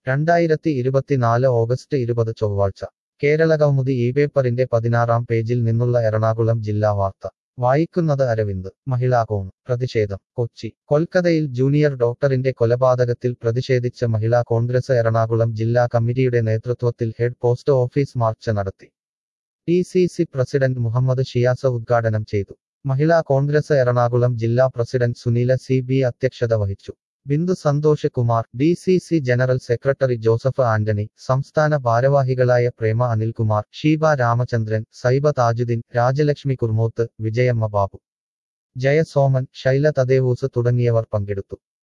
രണ്ടായിരത്തി ഇരുപത്തിനാല് ഓഗസ്റ്റ് ഇരുപത് ചൊവ്വാഴ്ച കേരളകൗമുദി ഈ പേപ്പറിന്റെ പതിനാറാം പേജിൽ നിന്നുള്ള എറണാകുളം ജില്ലാ വാർത്ത വായിക്കുന്നത് അരവിന്ദ് മഹിളാ കോൺ പ്രതിഷേധം കൊച്ചി കൊൽക്കത്തയിൽ ജൂനിയർ ഡോക്ടറിന്റെ കൊലപാതകത്തിൽ പ്രതിഷേധിച്ച മഹിളാ കോൺഗ്രസ് എറണാകുളം ജില്ലാ കമ്മിറ്റിയുടെ നേതൃത്വത്തിൽ ഹെഡ് പോസ്റ്റ് ഓഫീസ് മാർച്ച് നടത്തി D C C president Muhammad Shiyas ഉദ്ഘാടനം ചെയ്തു മഹിളാ കോൺഗ്രസ് എറണാകുളം ജില്ലാ പ്രസിഡന്റ് സുനീല സി ബി അധ്യക്ഷത വഹിച്ചു Bindu Santhosh Kumar D C C general secretary Joseph Antony സംസ്ഥാന ഭാരവാഹികളായ പ്രേമ അനിൽകുമാർ ഷീബ രാമചന്ദ്രൻ സൈബ താജുദ്ദീൻ രാജലക്ഷ്മി കുർമോത്ത് വിജയമ്മ ബാബു ജയസോമൻ ശൈല തദേവൂസ് തുടങ്ങിയവർ പങ്കെടുത്തു